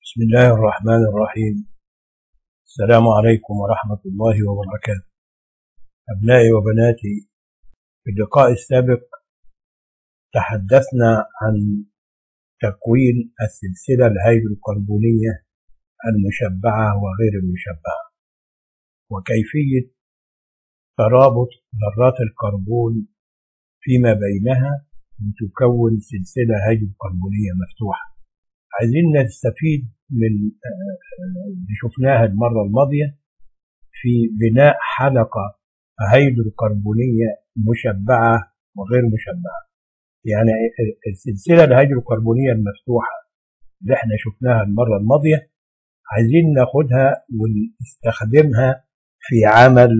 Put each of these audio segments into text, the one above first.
بسم الله الرحمن الرحيم السلام عليكم ورحمة الله وبركاته أبنائي وبناتي في اللقاء السابق تحدثنا عن تكوين السلسلة الهيدروكربونية المشبعة وغير المشبعة وكيفية ترابط ذرات الكربون فيما بينها لتكون سلسلة هيدروكربونية مفتوحة عايزين نستفيد من اللي شفناها المرة الماضية في بناء حلقة هيدروكربونية مشبعة وغير مشبعة يعني السلسلة الهيدروكربونية المفتوحة اللي احنا شفناها المرة الماضية عايزين ناخدها ونستخدمها في عمل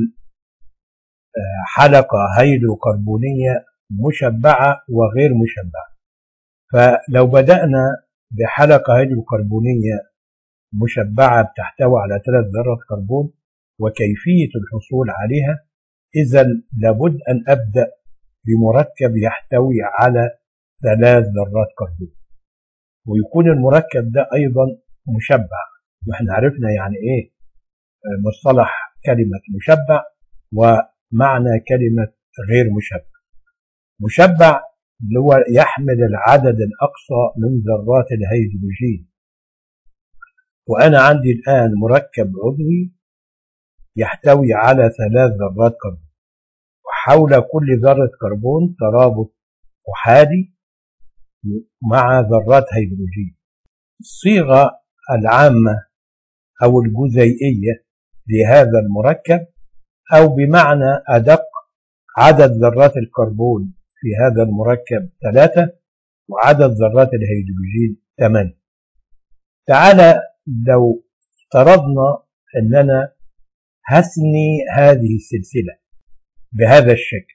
حلقة هيدروكربونية مشبعة وغير مشبعة فلو بدأنا بحلقة هيدروكربونية مشبعة بتحتوي على ثلاث ذرات كربون وكيفية الحصول عليها إذا لابد أن أبدأ بمركب يحتوي على ثلاث ذرات كربون ويكون المركب ده أيضا مشبع واحنا عرفنا يعني إيه مصطلح كلمة مشبع ومعنى كلمة غير مشبع مشبع اللي هو يحمل العدد الأقصى من ذرات الهيدروجين وأنا عندي الآن مركب عضوي يحتوي على ثلاث ذرات كربون وحول كل ذرة كربون ترابط أحادي مع ذرات هيدروجين الصيغة العامة أو الجزيئية لهذا المركب أو بمعنى أدق عدد ذرات الكربون في هذا المركب ثلاثة وعدد ذرات الهيدروجين ثمانية تعالى لو افترضنا أننا هسني هذه السلسلة بهذا الشكل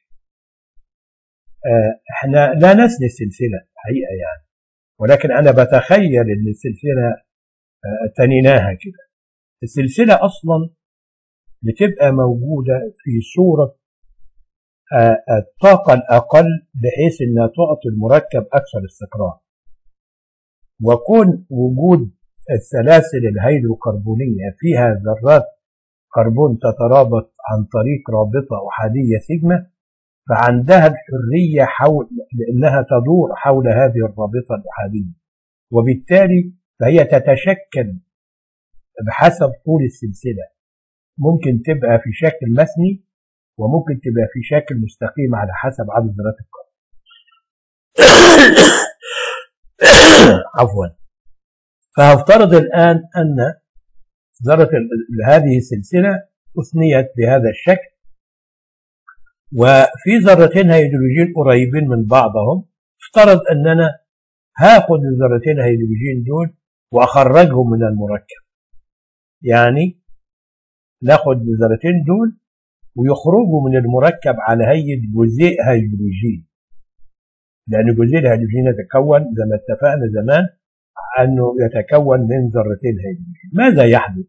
احنا لا نسني السلسلة حقيقة يعني ولكن أنا بتخيل أن السلسلة تنيناها كده السلسلة أصلا بتبقى موجودة في صورة الطاقة الأقل بحيث أنها تعطي المركب أكثر استقرار وكون وجود السلاسل الهيدروكربونية فيها ذرات كربون تترابط عن طريق رابطة أحادية سيجما فعندها الحرية حول لأنها تدور حول هذه الرابطة الأحادية وبالتالي فهي تتشكل بحسب طول السلسلة ممكن تبقى في شكل مثني وممكن تبقى في شكل مستقيم على حسب عدد ذرات الكربون عفوا فهفترض الآن أن ذرة هذه السلسلة أثنيت بهذا الشكل وفي ذرتين هيدروجين قريبين من بعضهم افترض أننا هاخد الذرتين هيدروجين دول وأخرجهم من المركب يعني ناخد الذرتين دول ويخرجوا من المركب على هيئة جزيء هيدروجين لأن جزيء الهيدروجين يتكون زي ما اتفقنا زمان أنه يتكون من ذرتين هيدروجين ماذا يحدث؟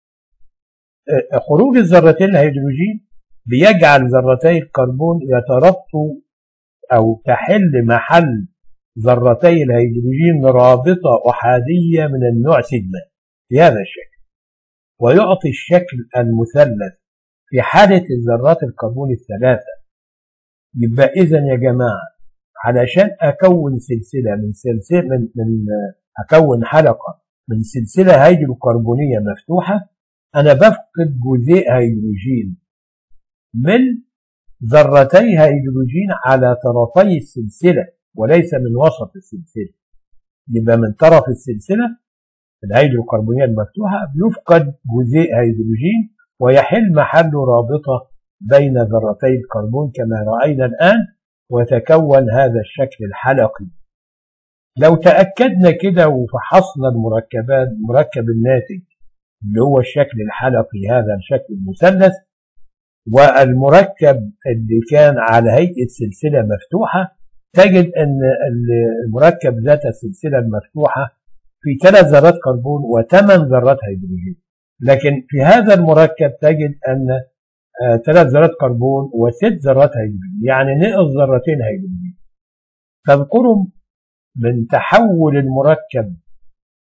خروج الذرتين الهيدروجين بيجعل ذرتي الكربون يتربطوا أو تحل محل ذرتي الهيدروجين رابطة أحادية من النوع سيجما بهذا الشكل ويعطي الشكل المثلث في حالة الذرات الكربون الثلاثة يبقى إذا يا جماعة علشان أكون سلسلة من سلسلة من, من أكون حلقة من سلسلة هيدروكربونية مفتوحة أنا بفقد جزيء هيدروجين من ذرتي هيدروجين على طرفي السلسلة وليس من وسط السلسلة يبقى من طرف السلسلة الهيدروكربونية المفتوحة بيفقد جزيء هيدروجين ويحل محله رابطة بين ذرتي الكربون كما رأينا الآن ويتكون هذا الشكل الحلقي لو تأكدنا كده وفحصنا المركبات مركب الناتج اللي هو الشكل الحلقي هذا الشكل المثلث والمركب اللي كان على هيئة سلسلة مفتوحة تجد أن المركب ذات السلسلة المفتوحة في ثلاث ذرات كربون وثمان ذرات هيدروجين لكن في هذا المركب تجد أن ثلاث ذرات كربون وست ذرات هيدروجين يعني نقص ذرتين هيدروجين تذكروا من تحول المركب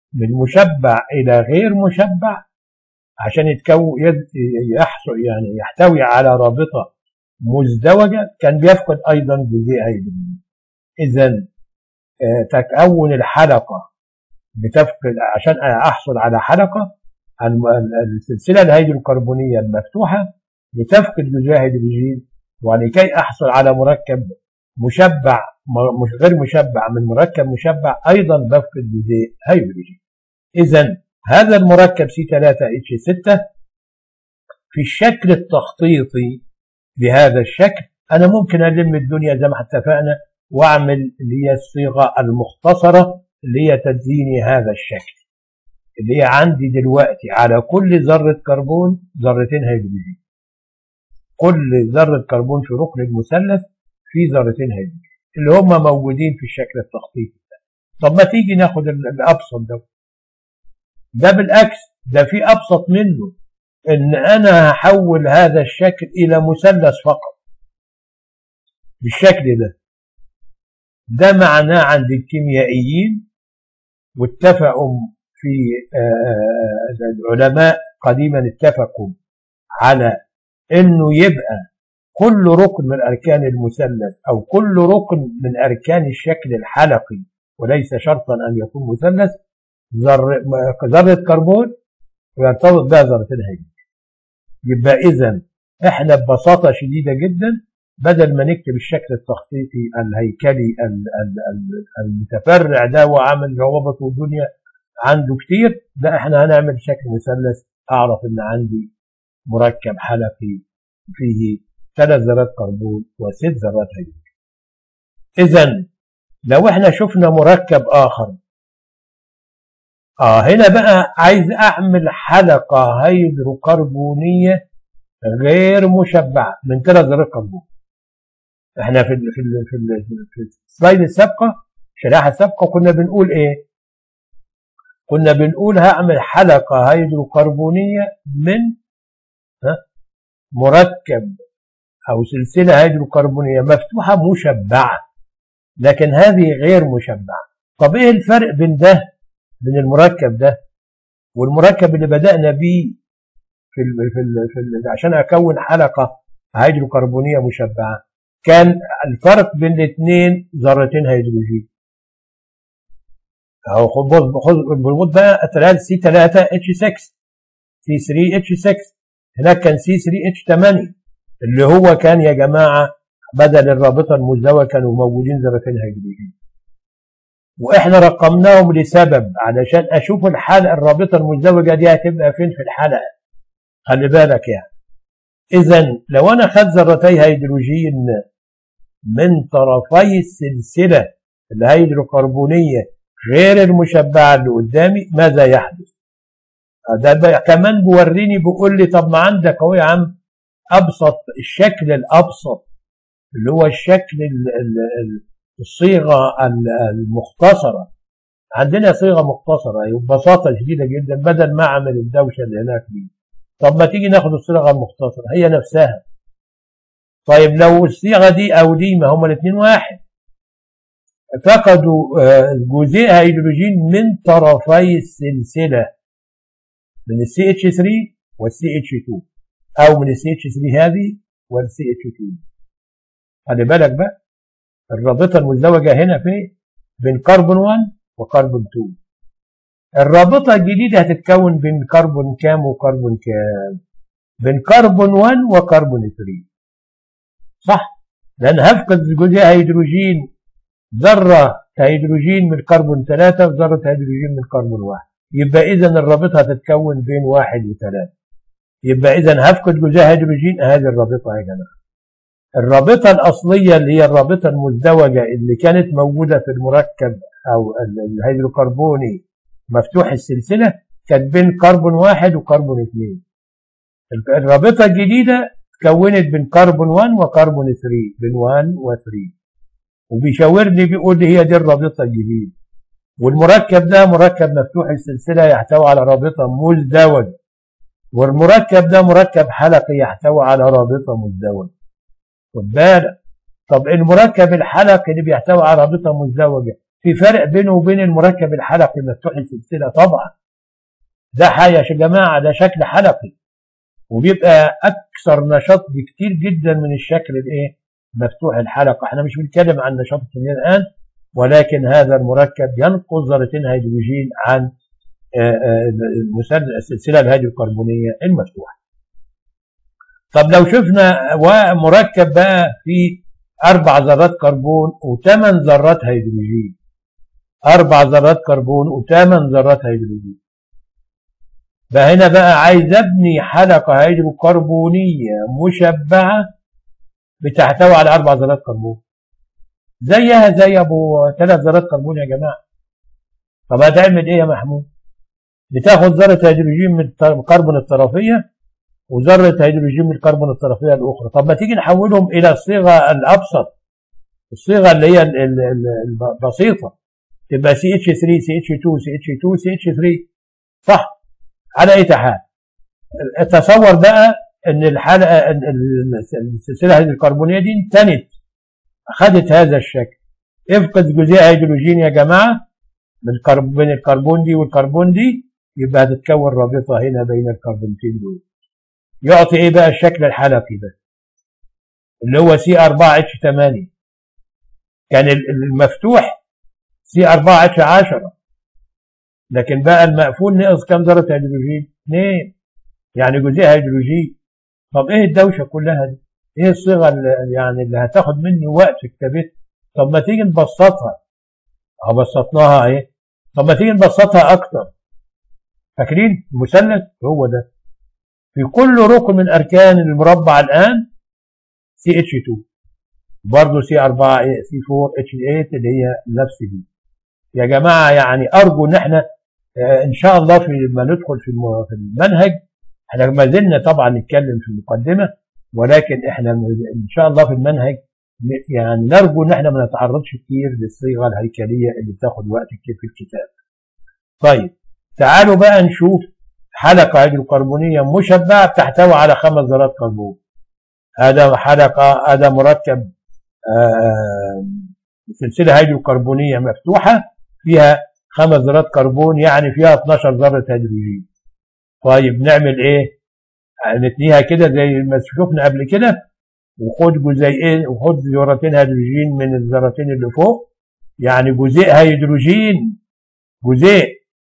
من مشبع إلى غير مشبع عشان يتكون يحصل يعني يحتوي على رابطة مزدوجة كان بيفقد أيضا جزيء هيدروجين إذا تكون الحلقة بتفقد عشان أحصل على حلقة السلسلة الهيدروكربونية المفتوحة بتفقد جزيء هيدروجين ولكي أحصل على مركب مشبع مش غير مشبع من مركب مشبع أيضا بفقد جزيء هيدروجين إذا هذا المركب C3H6 في الشكل التخطيطي بهذا الشكل أنا ممكن ألم الدنيا زي ما اتفقنا وأعمل اللي هي الصيغة المختصرة اللي هي تديني هذا الشكل اللي هي عندي دلوقتي على كل ذرة كربون ذرتين هيدروجين كل ذرة كربون في ركن المثلث في ذرتين هيدروجين اللي هم موجودين في الشكل التخطيطي ده طب ما تيجي ناخد الأبسط ده ده بالعكس ده في أبسط منه إن أنا هحول هذا الشكل إلى مثلث فقط بالشكل ده ده معناه عند الكيميائيين واتفقوا في العلماء قديما اتفقوا على انه يبقى كل ركن من اركان المثلث او كل ركن من اركان الشكل الحلقي وليس شرطا ان يكون مثلث ذره كربون ويرتبط بها ذرتين هيدروجين يبقى اذا احنا ببساطه شديده جدا بدل ما نكتب الشكل التخطيطي الهيكلي المتفرع ده وعامل روابط ودنيا عنده كتير لا احنا هنعمل شكل مثلث اعرف ان عندي مركب حلقي فيه ثلاث ذرات كربون وست ذرات هيدروجين اذا لو احنا شفنا مركب اخر اه هنا بقى عايز اعمل حلقه هيدروكربونيه غير مشبعه من ثلاث ذرات كربون احنا في ال في ال في, ال في السلايد السابقه الشريحه السابقه كنا بنقول ايه كنا بنقول هعمل حلقه هيدروكربونيه من ها مركب او سلسله هيدروكربونيه مفتوحه مشبعه لكن هذه غير مشبعه طب ايه الفرق بين ده بين المركب ده والمركب اللي بدانا بيه في ال في ال في ال عشان اكون حلقه هيدروكربونيه مشبعه كان الفرق بين الاثنين ذرتين هيدروجين اهو خد خد بالموت بقى الثلاث سي 3 اتش 6 سي 3 اتش 6 هناك كان سي 3 اتش 8 اللي هو كان يا جماعه بدل الرابطه المزدوجه كانوا موجودين ذرتين هيدروجين واحنا رقمناهم لسبب علشان اشوف الحلقه الرابطه المزدوجه دي هتبقى فين في الحلقه خلي بالك يعني اذا لو انا خدت ذرتي هيدروجين من طرفي السلسله الهيدروكربونيه غير المشبعه اللي قدامي ماذا يحدث ده كمان بيوريني بيقول لي طب ما عندك اهو يا عم ابسط الشكل الابسط اللي هو الشكل الصيغه المختصره عندنا صيغه مختصره ببساطه شديده جدا بدل ما اعمل الدوشه اللي هناك دي طب ما تيجي ناخد الصيغه المختصره هي نفسها طيب لو الصيغه دي او دي ما هما الاثنين واحد فقدوا جزيء هيدروجين من طرفي السلسله من السي اتش 3 والسي اتش 2 او من السي اتش 3 هذه والسي اتش 2 خلي بالك بقى الرابطه المزدوجه هنا في بين كربون 1 وكربون 2 الرابطه الجديده هتتكون بين كربون كام وكربون كام بين كربون 1 وكربون 3 صح لان هفقد جزيء هيدروجين ذره هيدروجين من كربون 3 وذره هيدروجين من كربون 1 يبقى اذا الرابطه هتتكون بين 1 و3 يبقى اذا هفقد جزيء هيدروجين هذه الرابطه يا جماعه الرابطه الاصليه اللي هي الرابطه المزدوجه اللي كانت موجوده في المركب او الهيدروكربوني مفتوح السلسله كانت بين كربون واحد وكربون اثنين الرابطه الجديده تكونت بين كربون 1 وكربون 3 بين 1 و 3 وبيشاورني بيقول لي هي دي الرابطه الجديده والمركب ده مركب مفتوح السلسله يحتوي على رابطه مزدوجه والمركب ده مركب حلقي يحتوي على رابطه مزدوجه خد بالك طب المركب الحلقي اللي بيحتوي على رابطه مزدوجه في فرق بينه وبين المركب الحلقي مفتوح السلسله طبعا ده حاجه يا جماعه ده شكل حلقي وبيبقى اكثر نشاط بكتير جدا من الشكل الايه مفتوح الحلقه احنا مش بنتكلم عن نشاط الكيمياء الان ولكن هذا المركب ينقص ذرتين هيدروجين عن السلسله الهيدروكربونيه المفتوحه طب لو شفنا مركب بقى فيه اربع ذرات كربون وثمان ذرات هيدروجين اربع ذرات كربون وثمان ذرات هيدروجين بقى هنا بقى عايز ابني حلقه هيدروكربونيه مشبعه بتحتوي على اربع ذرات كربون زيها زي ابو ثلاث ذرات كربون يا جماعه طب هتعمل ايه يا محمود بتاخد ذره هيدروجين من الكربون الطرفيه وذره هيدروجين من الكربون الطرفيه الاخرى طب ما تيجي نحولهم الى الصيغه الابسط الصيغه اللي هي البسيطه تبقى سي اتش 3 سي اتش 2 سي اتش 2 سي اتش 3 صح على اي حال تصور بقى ان الحلقه السلسله الكربونيه دي انتنت اخذت هذا الشكل افقد جزيء هيدروجين يا جماعه من بين الكربون دي والكربون دي يبقى هتتكون رابطه هنا بين الكربونتين دول يعطي ايه بقى الشكل الحلقي ده اللي هو سي 4 اتش 8 كان المفتوح سي 4 اتش 10 لكن بقى المقفول نقص كام ذره هيدروجين؟ اثنين يعني جزيء هيدروجين طب ايه الدوشه كلها دي؟ ايه الصيغه اللي يعني اللي هتاخد مني وقت في كتابتها؟ طب ما تيجي نبسطها اه بسطناها اهي طب ما تيجي نبسطها اكتر فاكرين المثلث هو ده في كل ركن من اركان المربع الان سي اتش 2 برضه سي 4 سي 4 اتش 8 اللي هي نفس دي يا جماعه يعني ارجو ان احنا ان شاء الله في ما ندخل في المنهج احنا ما زلنا طبعا نتكلم في المقدمه ولكن احنا ان شاء الله في المنهج يعني نرجو ان احنا ما نتعرضش كتير للصيغه الهيكليه اللي بتاخد وقت كتير في الكتاب. طيب تعالوا بقى نشوف حلقه هيدروكربونيه مشبعه بتحتوي على خمس ذرات كربون. هذا حلقه هذا مركب سلسله هيدروكربونيه مفتوحه فيها خمس ذرات كربون يعني فيها 12 ذره هيدروجين. طيب نعمل ايه؟ نتنيها كده زي ما شفنا قبل كده وخد جزيئين وخد ذرتين هيدروجين من الذرتين اللي فوق يعني جزيء هيدروجين جزيء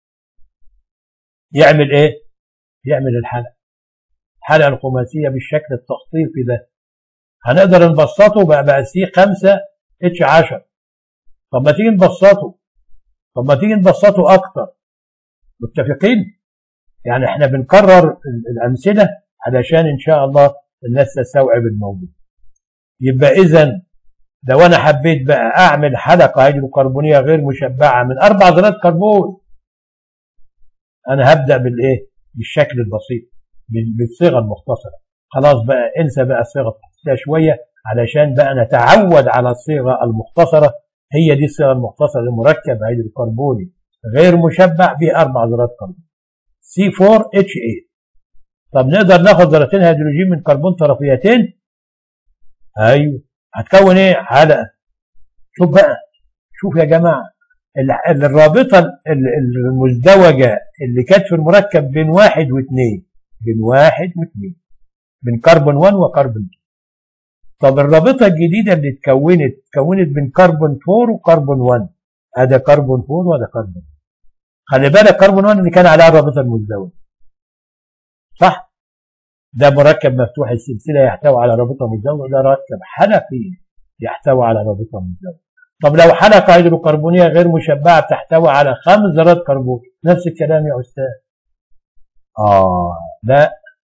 يعمل ايه؟ يعمل الحلقه الحلقه الخماسيه بالشكل التخطيطي ده هنقدر نبسطه بقى بقى سي 5 اتش 10 طب ما تيجي نبسطه طب ما تيجي نبسطه اكتر متفقين؟ يعني احنا بنكرر الامثله علشان ان شاء الله الناس تستوعب الموضوع يبقى اذا لو انا حبيت بقى اعمل حلقه هيدروكربونيه غير مشبعه من اربع ذرات كربون انا هبدا بالايه بالشكل البسيط بالصيغه المختصره خلاص بقى انسى بقى الصيغه التفصيليه شويه علشان بقى نتعود على الصيغه المختصره هي دي الصيغه المختصره لمركب هيدروكربوني غير مشبع به اربع ذرات كربون C4H8 طب نقدر ناخد ذرتين هيدروجين من كربون طرفيتين ايوه هتكون ايه حلقه شوف بقى شوف يا جماعه الرابطه المزدوجه اللي كانت في المركب بين واحد واثنين بين واحد واثنين بين كربون 1 وكربون 2 طب الرابطه الجديده اللي اتكونت اتكونت بين كربون 4 وكربون 1 هذا كربون 4 وهذا كربون خلي بالك كربون 1 اللي كان عليها الرابطه المزدوجه صح ده مركب مفتوح السلسله يحتوي على رابطه مزدوجه ده مركب حلقي يحتوي على رابطه مزدوجه طب لو حلقه هيدروكربونيه غير مشبعه بتحتوي على خمس ذرات كربون نفس الكلام يا استاذ اه لا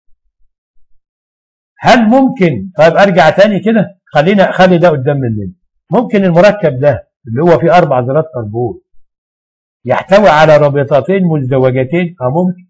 هل ممكن طيب ارجع تاني كده خلينا خلي ده قدام مننا ممكن المركب ده اللي هو فيه اربع ذرات كربون يحتوي على رابطتين مزدوجتين اه ممكن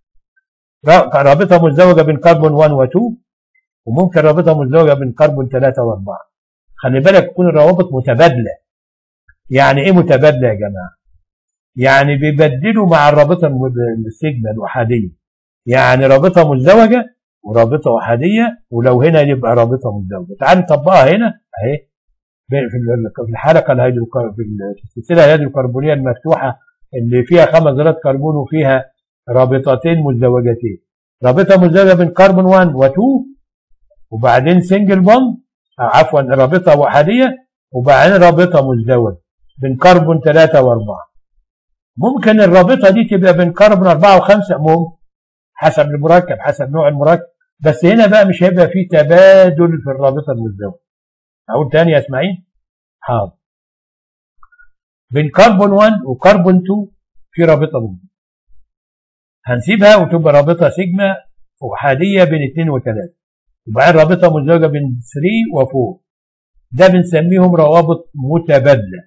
رابطه مزدوجه بين كربون 1 و 2 وممكن رابطه مزدوجه بين كربون 3 و4 خلي بالك تكون الروابط متبادله يعني ايه متبادله يا جماعه يعني بيبدلوا مع الرابطه السيجما الوحديه يعني رابطه مزدوجه ورابطه وحديه ولو هنا يبقى رابطه مزدوجه تعال نطبقها هنا اهي في الحلقه الهيدروكر في السلسله الهيدروكربونيه المفتوحه اللي فيها خمس ذرات كربون وفيها رابطتين مزدوجتين رابطه مزدوجه بين كربون 1 و 2 وبعدين سنجل بوند عفوا رابطه وحديه وبعدين رابطه مزدوجه بين كربون 3 و4 ممكن الرابطه دي تبقى بين كربون 4 و5 ممكن حسب المركب حسب نوع المركب بس هنا بقى مش هيبقى في تبادل في الرابطه المزدوجه اقول تاني يا اسماعيل حاضر بين كربون 1 وكربون 2 في رابطه مزدوجه هنسيبها وتبقى رابطه سيجما احاديه بين 2 و3 وبعدين رابطه مزدوجه بين 3 و4 ده بنسميهم روابط متبادله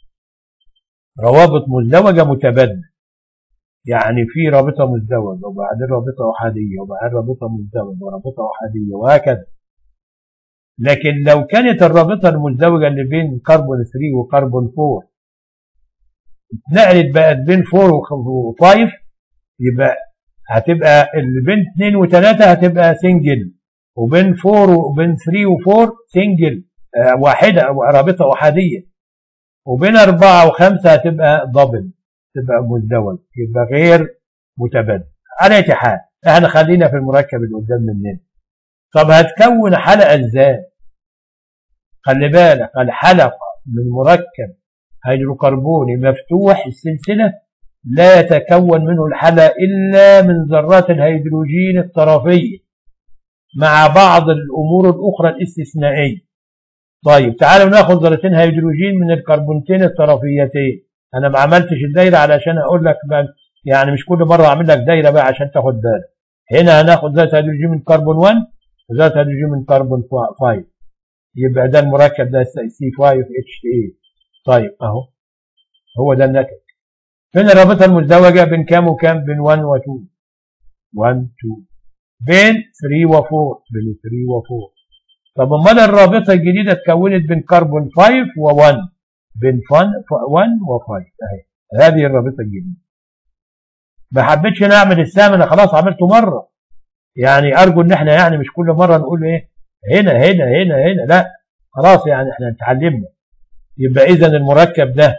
روابط مزدوجه متبادله يعني في رابطه مزدوجه وبعدين رابطه احاديه وبعدين رابطه مزدوجه ورابطه احاديه وهكذا لكن لو كانت الرابطه المزدوجه اللي بين كربون 3 وكربون 4 اتنقلت بقت بين 4 و5 يبقى هتبقى اللي بين 2 و3 هتبقى سنجل وبين 4 وبين 3 و4 سنجل آه واحده رابطه احاديه وبين 4 و5 هتبقى دبل تبقى مزدوج يبقى غير متبادل على اي حال احنا خلينا في المركب اللي قدام مننا طب هتكون حلقه ازاي خلي بالك الحلقه من مركب هيدروكربوني مفتوح السلسله لا يتكون منه الحلقه الا من ذرات الهيدروجين الطرفيه مع بعض الامور الاخرى الاستثنائيه طيب تعالوا ناخد ذرتين هيدروجين من الكربونتين الطرفيتين انا ما عملتش الدايره علشان اقول لك بقى يعني مش كل مره اعمل لك دايره بقى عشان تاخد بالك هنا هناخد ذات هيدروجين من كربون 1 وذات هيدروجين من كربون 5 يبقى ده المركب ده سي 5 اتش 8 طيب اهو هو ده الناتج فين الرابطه المزدوجه بين كام وكام بين 1 و 2 1 2 بين 3 و 4 بين 3 و 4 طب امال الرابطه الجديده اتكونت بين كربون 5 و 1 بين 1 و 5 اهي هذه الرابطه الجديده ما حبيتش نعمل السهم انا خلاص عملته مره يعني ارجو ان احنا يعني مش كل مره نقول ايه هنا هنا هنا هنا لا خلاص يعني احنا اتعلمنا يبقى اذا المركب ده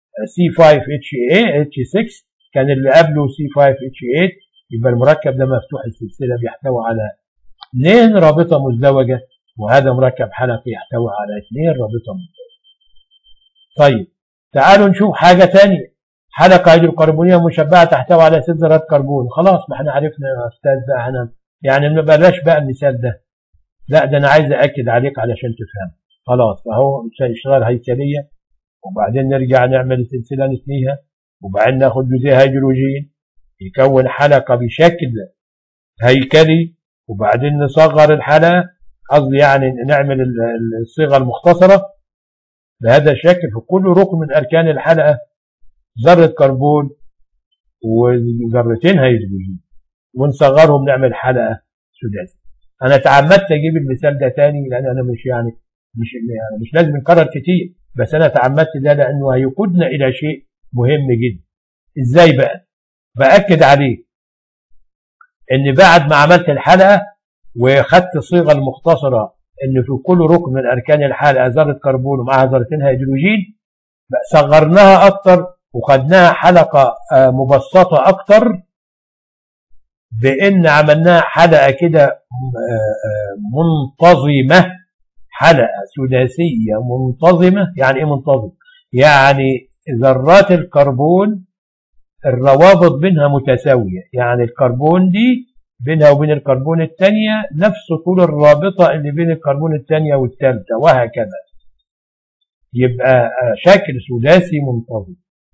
C5H8 H6 كان اللي قبله C5H8 يبقى المركب ده مفتوح السلسله بيحتوي على اثنين رابطه مزدوجه وهذا مركب حلقي يحتوي على اثنين رابطه مزدوجه طيب تعالوا نشوف حاجه ثانيه حلقه هيدروكربونيه مشبعه تحتوي على ست ذرات كربون خلاص ما احنا عرفنا يا استاذ بقى احنا يعني ما بلاش بقى المثال ده لا ده انا عايز اكد عليك علشان تفهم خلاص فهو اشتغال هيكليه وبعدين نرجع نعمل سلسله نثنيها وبعدين ناخد جزيء هيدروجين يكون حلقه بشكل هيكلي وبعدين نصغر الحلقه قصدي يعني نعمل الصيغه المختصره بهذا الشكل في كل ركن من اركان الحلقه ذره كربون وذرتين هيدروجين ونصغرهم نعمل حلقه سداسي انا تعمدت اجيب المثال ده تاني لان انا مش يعني مش يعني مش لازم نكرر كتير بس انا تعمدت ده لانه هيقودنا الى شيء مهم جدا ازاي بقى باكد عليه ان بعد ما عملت الحلقه وخدت الصيغه المختصره ان في كل ركن من اركان الحلقه ذره كربون ومعها ذرتين هيدروجين صغرناها اكتر وخدناها حلقه مبسطه اكتر بان عملناها حلقه كده منتظمه حلقه سداسيه منتظمه يعني ايه منتظم يعني ذرات الكربون الروابط بينها متساويه يعني الكربون دي بينها وبين الكربون الثانيه نفس طول الرابطه اللي بين الكربون الثانيه والثالثه وهكذا يبقى شكل سداسي منتظم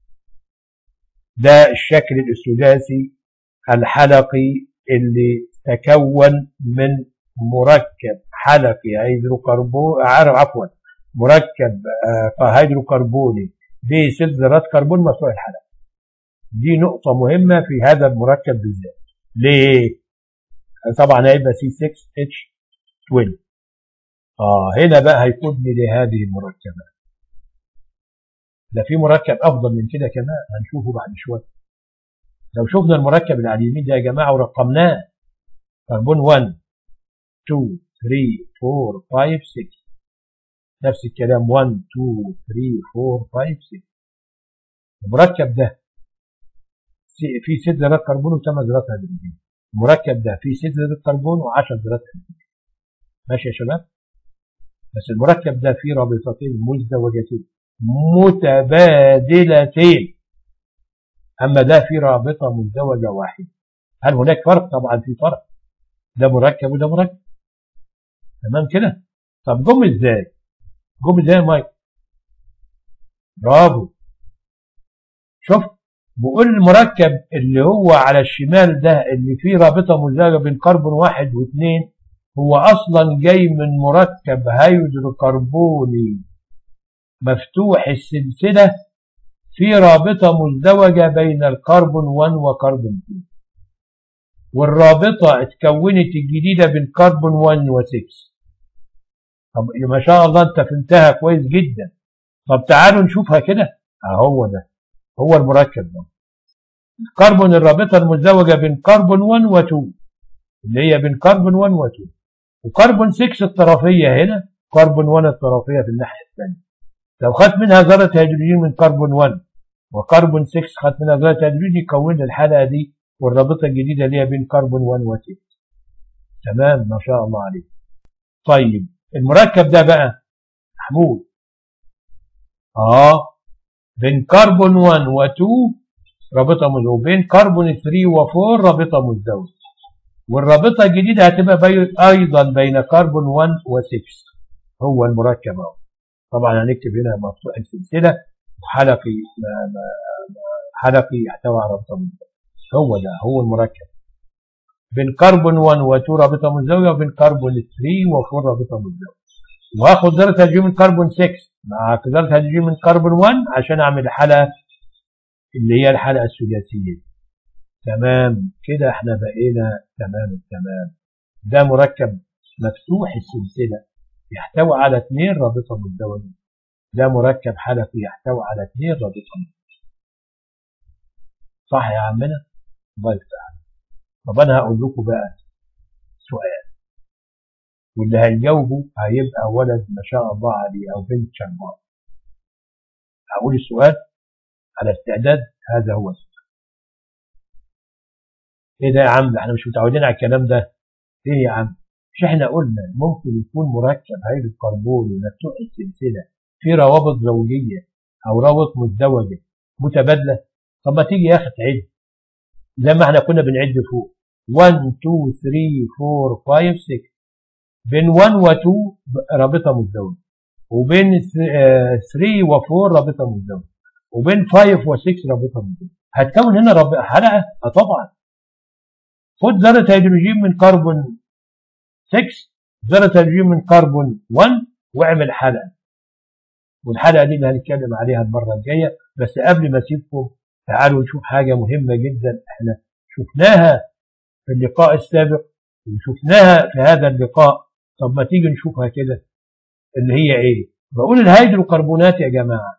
ده الشكل السداسي الحلقي اللي تكون من مركب حلقي هيدروكربون عفوا مركب هيدروكربوني بست ذرات كربون مفتوح الحلقه دي نقطه مهمه في هذا المركب بالذات ليه طبعا هيبقى سي 6 اتش 12 اه هنا بقى هيقودني لهذه المركبات ده في مركب افضل من كده كمان هنشوفه بعد شويه لو شفنا المركب اللي على اليمين ده يا جماعه ورقمناه كربون 1 2 3 4 5 6 نفس الكلام 1 2 3 4 5 6 المركب ده في ست ذرات كربون وثمان ذرات هيدروجين المركب ده فيه ست ذرات كربون و10 ذرات هيدروجين ماشي يا شباب بس المركب ده فيه رابطتين مزدوجتين متبادلتين اما ده فيه رابطه مزدوجه واحده هل هناك فرق طبعا في فرق ده مركب وده مركب تمام كده طب جم ازاي جم ازاي يا مايك برافو شوف بقول المركب اللي هو على الشمال ده اللي فيه رابطة مزدوجة بين كربون واحد واثنين هو أصلا جاي من مركب هيدروكربوني مفتوح السلسلة في رابطة مزدوجة بين الكربون 1 وكربون 2 والرابطة اتكونت الجديدة بين كربون 1 و6 طب ما شاء الله انت فهمتها كويس جدا طب تعالوا نشوفها كده اهو ده هو المركب ده الكربون الرابطة المزدوجة بين كربون 1 و2 اللي هي بين كربون 1 و2 وكربون 6 الطرفية هنا كربون 1 الطرفية في الناحية الثانية لو خدت منها ذرة هيدروجين من كربون 1 وكربون 6 خدت منها ذرة هيدروجين يكون الحلقة دي والرابطة الجديدة اللي هي بين كربون 1 و6 تمام ما شاء الله عليك طيب المركب ده بقى محمود اه بين كربون 1 و2 رابطة مزدوجة وبين كربون 3 و4 رابطة مزدوجة والرابطة الجديدة هتبقى بي... أيضا بين كربون 1 و6 هو المركب اهو طبعا هنكتب هنا مفتوح السلسلة وحلقي ما ما حلقي يحتوي على رابطة مزدوجة هو ده هو المركب بين كربون 1 و2 رابطة مزدوجة وبين كربون 3 و4 رابطة مزدوجة واخد ذرة هيدروجين من كربون 6 مع ذرة هيدروجين من كربون 1 عشان اعمل الحلقة اللي هي الحلقة الثلاثية تمام كده احنا بقينا تمام التمام ده مركب مفتوح السلسلة يحتوي على اثنين رابطة مزدوجة ده مركب حلقي يحتوي على اثنين رابطة مزدوجة صح يا عمنا الله يفتح طب انا هقول لكم بقى سؤال واللي هيجاوبه هيبقى ولد ما شاء الله عليه او بنت شمال هقول السؤال على استعداد هذا هو السؤال ايه ده يا عم احنا مش متعودين على الكلام ده ايه يا عم مش احنا قلنا ممكن يكون مركب هيدروكربون مفتوح السلسله في روابط زوجيه او روابط مزدوجه متبادله طب ما تيجي يا اخي تعد زي ما احنا كنا بنعد فوق 1 2 3 4 5 6 بين 1 و 2 رابطه مزدوجه وبين 3 و 4 رابطه مزدوجه وبين 5 و 6 رابطه مزدوجه هتكون هنا رب... حلقه اه طبعا خد ذره هيدروجين من كربون 6 ذره هيدروجين من كربون 1 واعمل حلقه والحلقه دي اللي هنتكلم عليها المره الجايه بس قبل ما اسيبكم تعالوا نشوف حاجه مهمه جدا احنا شفناها في اللقاء السابق وشفناها في هذا اللقاء طب ما تيجي نشوفها كده اللي هي ايه بقول الهيدروكربونات يا جماعه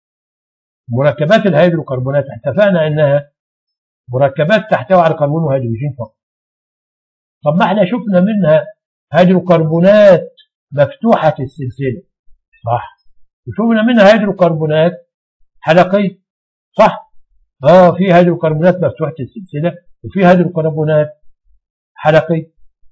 مركبات الهيدروكربونات اتفقنا انها مركبات تحتوي على كربون وهيدروجين فقط طب ما احنا شفنا منها هيدروكربونات مفتوحه السلسله صح وشفنا منها هيدروكربونات حلقيه صح اه في هيدروكربونات مفتوحه السلسله وفي هيدروكربونات حلقيه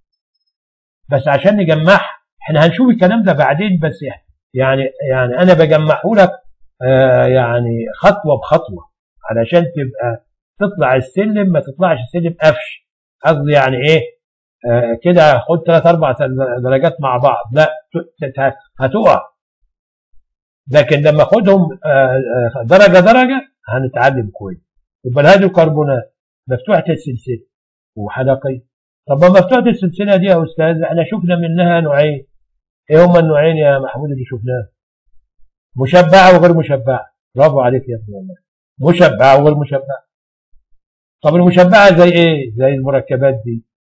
بس عشان نجمعها احنا هنشوف الكلام ده بعدين بس يعني يعني انا بجمعه لك آه يعني خطوه بخطوه علشان تبقى تطلع السلم ما تطلعش السلم قفش قصدي يعني ايه آه كده خد ثلاث اربع درجات مع بعض لا هتقع لكن لما اخدهم آه درجه درجه هنتعلم كويس يبقى الهيدروكربونات مفتوحه السلسله وحلقيه طب ما مفتوحه السلسله دي يا استاذ احنا شفنا منها نوعين ايه هما النوعين يا محمود اللي شفناه مشبعه وغير مشبعه برافو عليك يا ابني والله مشبعه وغير مشبعه طب المشبعه زي ايه زي المركبات دي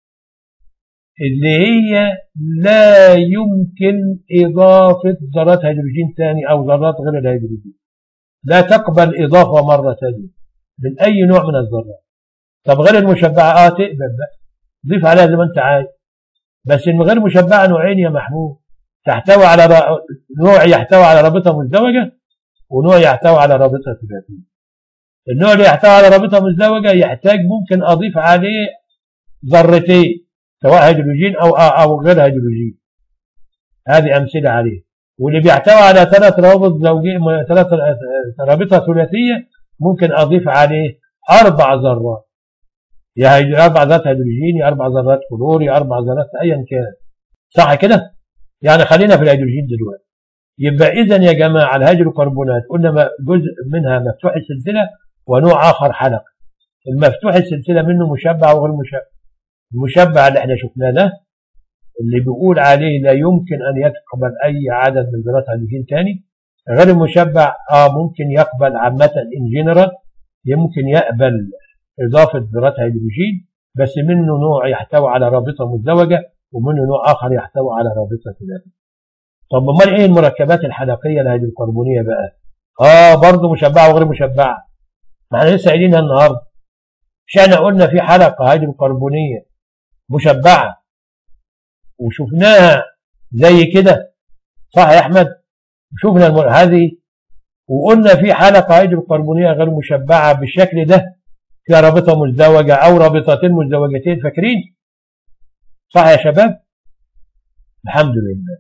اللي هي لا يمكن اضافه ذرات هيدروجين ثاني او ذرات غير الهيدروجين لا تقبل اضافه مره ثانيه من اي نوع من الذرات طب غير المشبعه اه تقبل بقى ضيف عليها زي ما انت عايز بس الغير مشبعه نوعين يا محمود تحتوي على ر... نوع يحتوي على رابطه مزدوجه ونوع يحتوي على رابطه ثلاثيه النوع اللي يحتوي على رابطه مزدوجه يحتاج ممكن اضيف عليه ذرتين سواء هيدروجين او او غير هيدروجين هذه امثله عليه واللي بيحتوي على ثلاث روابط زوجيه ثلاث رابطه ثلاثيه ممكن اضيف عليه اربع ذرات يا اربع ذرات هيدروجين يا اربع ذرات كلور يا اربع ذرات ايا كان صح كده يعني خلينا في الهيدروجين دلوقتي يبقى اذا يا جماعه الهيدروكربونات قلنا جزء منها مفتوح السلسله ونوع اخر حلقه المفتوح السلسله منه مشبع وغير مشبع المشبع اللي احنا شفناه ده اللي بيقول عليه لا يمكن ان يقبل اي عدد من ذرات هيدروجين تاني غير المشبع اه ممكن يقبل عامه ان جنرال يمكن يقبل اضافه ذرات هيدروجين بس منه نوع يحتوي على رابطه مزدوجه ومنه نوع اخر يحتوي على رابطه ثلاثيه طب امال ايه المركبات الحلقيه الهيدروكربونيه بقى اه برضه مشبعه وغير مشبعه ما احنا لسه قايلينها النهارده مش احنا قلنا في حلقه هيدروكربونيه مشبعه وشفناها زي كده صح يا احمد شفنا المر... هذه وقلنا في حلقه هيدروكربونيه غير مشبعه بالشكل ده فيها رابطه مزدوجه او رابطتين مزدوجتين فاكرين صح يا شباب الحمد لله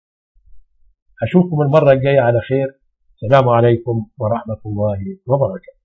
اشوفكم المره الجايه على خير السلام عليكم ورحمه الله وبركاته